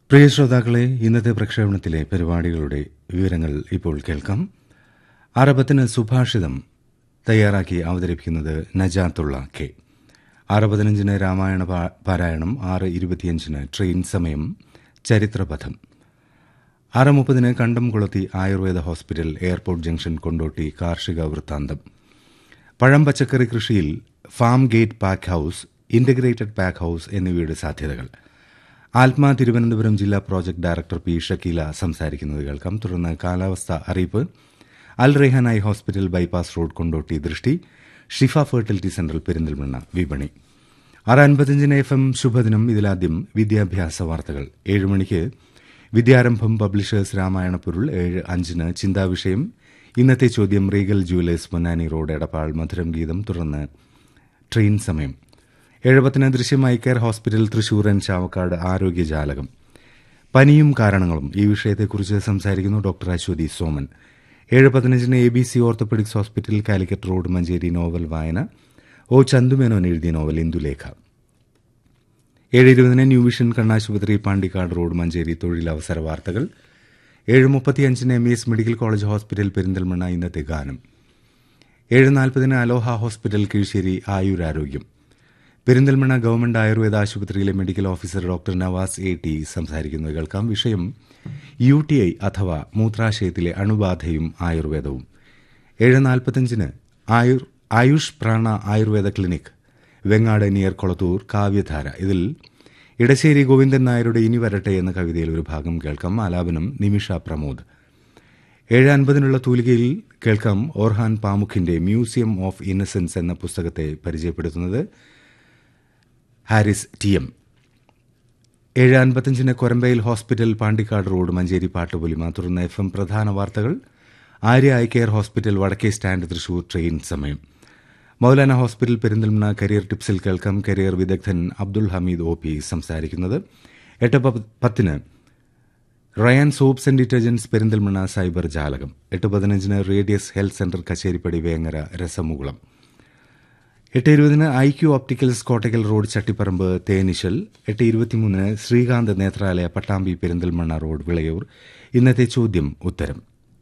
പ്രിയ ശ്രോതാക്കളെ ഇന്നത്തെ പ്രക്ഷേപണത്തിലെ പരിപാടികളുടെ വിവരങ്ങൾ ഇപ്പോൾ കേൾക്കാം അറബത്തിന് സുഭാഷിതം തയ്യാറാക്കി അവതരിപ്പിക്കുന്നത് നജാത്തുള്ള കെ ആറ് പതിനഞ്ചിന് രാമായണ പാ- പാരായണം ആറ് ഇരുപത്തിയഞ്ചിന് ട്രെയിൻ സമയം ചരിത്രപഥം ആറ് മുപ്പതിന് Kandamkulathi Ayurveda hospital airport junction Kondotty കാർഷിക വൃത്താന്തം പഴം പച്ചക്കറി കൃഷിയിൽ farm gate pack house integrated pack house എന്നിവയുടെ സാധ്യതകൾ ആത്മ തിരുവനന്തപുരം ജില്ലാ പ്രോജക്ട് ഡയറക്ടർ പി ഷക്കീല സംസാരിക്കുന്നത് കേൾക്കാം തുടർന്ന് കാലാവസ്ഥ അറിയിപ്പ് അൽ റെഹാനായി hospital bypass road Kondotty Drishti Shifa fertility centre Perinthalmanna വിപണി ആറ് അൻപത്തിയഞ്ചിന് എഫ് എം ശുഭദിനം ഇതിലാദ്യം വിദ്യാഭ്യാസ വാർത്തകൾ ഏഴ് മണിക്ക് വിദ്യാരംഭം പബ്ലിഷേഴ്സ് രാമായണ പൊരുൾ ഏഴ് അഞ്ചിന് ചിന്താവിഷയം ഇന്നത്തെ ചോദ്യം Regal jewellers Ponnani road Edappal മധുരം ഗീതം തുടർന്ന് ട്രെയിൻ സമയം എഴുപത്തിന് ദൃശ്യമായി care hospital Thrissur and Chavakkad ആരോഗ്യജാലകം പനിയും കാരണങ്ങളും ഈ വിഷയത്തെക്കുറിച്ച് സംസാരിക്കുന്നു ഡോക്ടർ അശ്വതി സോമൻ ഏഴ് പതിനഞ്ചിന് A B C orthopaedics hospital Calicut road Manjeri novel വായന ഒ ചന്തുമേനോൻ എഴുതിയ നോവൽ ഇന്ദുലേഖ ഏഴ് ഇരുപതിന് ന്യൂ വിഷൻ കണ്ണാശുപത്രി പാണ്ടിക്കാട് റോഡ് മഞ്ചേരി തൊഴിലവസര വാർത്തകൾ ഏഴ് മുപ്പത്തിയഞ്ചിന് M E S medical college hospital Perinthalmanna ഇന്നത്തെ ഗാനം ഏഴ് നാൽപ്പതിന് അലോഹ ഹോസ്പിറ്റൽ കീഴ്ശ്ശേരി ആയുരാരോഗ്യം പെരിന്തൽമണ്ണ ഗവൺമെന്റ് ആയുർവേദ ആശുപത്രിയിലെ medical officer doctor Navas A T സംസാരിക്കുന്നത് കേൾക്കാം വിഷയം യു ടി ഐ അഥവാ മൂത്രാശയത്തിലെ അണുബാധയും ആയുർവേദവും ഏഴ് നാൽപ്പത്തഞ്ചിന് ആയുർ ആയുഷ് പ്രാണ ആയുർവേദ ക്ലിനിക് വെങ്ങാട് നിയർ കൊളത്തൂർ കാവ്യധാര ഇതിൽ ഇടശ്ശേരി ഗോവിന്ദൻ നായരുടെ ഇനി വരട്ടെ എന്ന കവിതയിൽ ഒരു ഭാഗം കേൾക്കാം ആലാപനം നിമിഷ പ്രമോദ് ഏഴ് അൻപതിനുള്ള തൂലികയിൽ കേൾക്കാം ഓർഹാൻ പാമുഖിന്റെ മ്യൂസിയം ഓഫ് ഇന്നസെൻസ് എന്ന പുസ്തകത്തെ പരിചയപ്പെടുത്തുന്നത് ഹാരിസ് ടി എം ഏഴ് അൻപത്തഞ്ചിന് കൊരമ്പയിൽ ഹോസ്പിറ്റൽ പാണ്ടിക്കാട് റോഡ് മഞ്ചേരി പാട്ടുപൊലിമ തുടർന്ന് എഫ് എം പ്രധാന വാർത്തകൾ ആര്യ ഐ കെയർ ഹോസ്പിറ്റൽ വടക്കേ സ്റ്റാൻഡ് തൃശൂർ ട്രെയിൻ സമയം മൗലാന ഹോസ്പിറ്റൽ പെരിന്തൽമണ്ണ കരിയർ ടിപ്സിൽ കേൾക്കാം കരിയർ വിദഗ്ധൻ അബ്ദുൾ ഹമീദ് ഒ പി സംസാരിക്കുന്നത് എട്ട് പ- പത്തിന് Rayan soaps and detergents Perinthalmanna cyber ജാലകം എട്ട് പതിനഞ്ചിന് radius health centre Kacheripadi Vengara രസമുകുളം എട്ട് ഇരുപതിന് I Q opticals Kottakkal road Chattiparamba തേനിശൽ എട്ട് ഇരുപത്തിമൂന്നിന് ശ്രീകാന്ത് നേത്രാലയ പട്ടാമ്പി പെരിന്തൽമണ്ണ റോഡ് വിളയൂർ ഇന്നത്തെ ചോദ്യം ഉത്തരം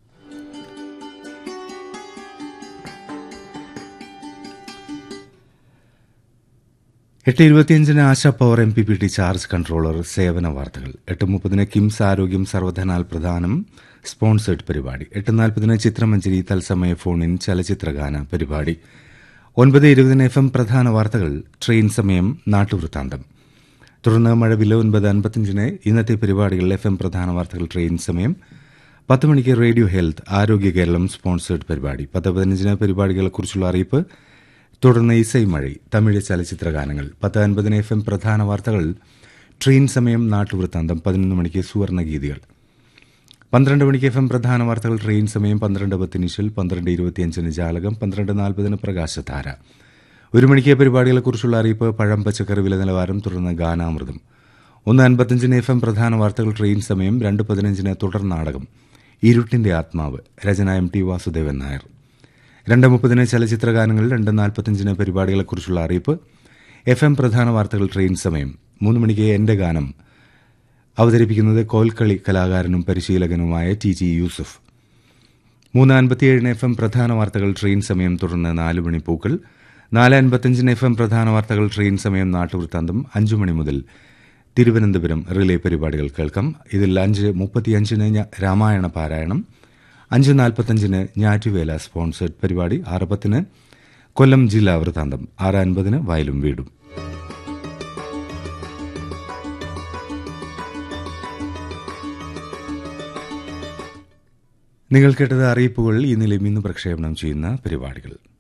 എട്ട് ഇരുപത്തിയഞ്ചിന് Asha power M P P T charge controller സേവന വാർത്തകൾ എട്ട് മുപ്പതിന് കിംസ് ആരോഗ്യം സർവധനാൽ പ്രധാനം സ്പോൺസേഡ് പരിപാടി എട്ട് നാൽപ്പതിന് ചിത്രമഞ്ചേരി തത്സമയ ഫോണിൻ ചലച്ചിത്രഗാന പരിപാടി ഒൻപത് ഇരുപതിന് എഫ് എം പ്രധാന വാർത്തകൾ ട്രെയിൻ സമയം നാട്ടുവൃത്താന്തം തുടർന്ന് മഴവില്ല ഒൻപത് അൻപത്തിയഞ്ചിന് ഇന്നത്തെ പരിപാടികൾ എഫ് എം പ്രധാന വാർത്തകൾ ട്രെയിൻ സമയം പത്ത് മണിക്ക് റേഡിയോ ഹെൽത്ത് ആരോഗ്യ കേരളം സ്പോൺസേഡ് പരിപാടി പത്ത് പതിനഞ്ചിന് പരിപാടികളെക്കുറിച്ചുള്ള അറിയിപ്പ് തുടർന്ന് ഇസൈ മഴ തമിഴ് ചലച്ചിത്ര ഗാനങ്ങൾ പത്ത് അൻപതിന് എഫ് എം പ്രധാന വാർത്തകൾ ട്രെയിൻ സമയം നാട്ടുവൃത്താന്തം പതിനൊന്ന് മണിക്ക് സുവർണ ഗീതികൾ പന്ത്രണ്ട് മണിക്ക് എഫ് എം പ്രധാന വാർത്തകൾ ട്രെയിൻ സമയം പന്ത്രണ്ട് പത്തിന് ഇശൽ പന്ത്രണ്ട് ഇരുപത്തിയഞ്ചിന് ജാലകം പന്ത്രണ്ട് നാൽപ്പതിന് പ്രകാശധാര ഒരു മണിക്ക് പരിപാടികളെക്കുറിച്ചുള്ള അറിയിപ്പ് പഴം പച്ചക്കറി വില നിലവാരം തുടർന്ന് ഗാനാമൃതം ഒന്ന് അൻപത്തിയഞ്ചിന് എഫ് എം പ്രധാന വാർത്തകൾ ട്രെയിൻ സമയം രണ്ട് പതിനഞ്ചിന് തുടർ നാടകം ഇരുട്ടിന്റെ ആത്മാവ് രചന എം ടി വാസുദേവൻ നായർ രണ്ട് മുപ്പതിന് ചലച്ചിത്ര ഗാനങ്ങൾ രണ്ട് നാൽപ്പത്തിയഞ്ചിന് പരിപാടികളെക്കുറിച്ചുള്ള അറിയിപ്പ് എഫ് എം പ്രധാന വാർത്തകൾ ട്രെയിൻ സമയം മൂന്ന് മണിക്ക് എന്റെ ഗാനം അവതരിപ്പിക്കുന്നത് കോൽക്കളി കലാകാരനും പരിശീലകനുമായ ടി ജി യൂസുഫ് മൂന്ന് അൻപത്തിയേഴിന് എഫ് എം പ്രധാന വാർത്തകൾ ട്രെയിൻ സമയം തുടർന്ന് നാല് മണി പൂക്കൾ നാല് അൻപത്തിയഞ്ചിന് എഫ് എം പ്രധാന വാർത്തകൾ ട്രെയിൻ സമയം നാട്ടുവൃത്താന്തം അഞ്ചു മണി മുതൽ തിരുവനന്തപുരം റിലേ പരിപാടികൾ കേൾക്കാം ഇതിൽ അഞ്ച് മുപ്പത്തിയഞ്ചിന് ഞ- രാമായണ പാരായണം അഞ്ച് നാൽപ്പത്തഞ്ചിന് ഞാറ്റുവേല സ്പോൺസേഡ് പരിപാടി ആറ് പത്തിന് കൊല്ലം ജില്ലാ വൃത്താന്തം ആറ് അൻപതിന് വയലും വീടും നിങ്ങൾ കേട്ടത് അറിയിപ്പുകൾ ഈ നിലയം ഇന്ന് പ്രക്ഷേപണം ചെയ്യുന്ന പരിപാടികൾ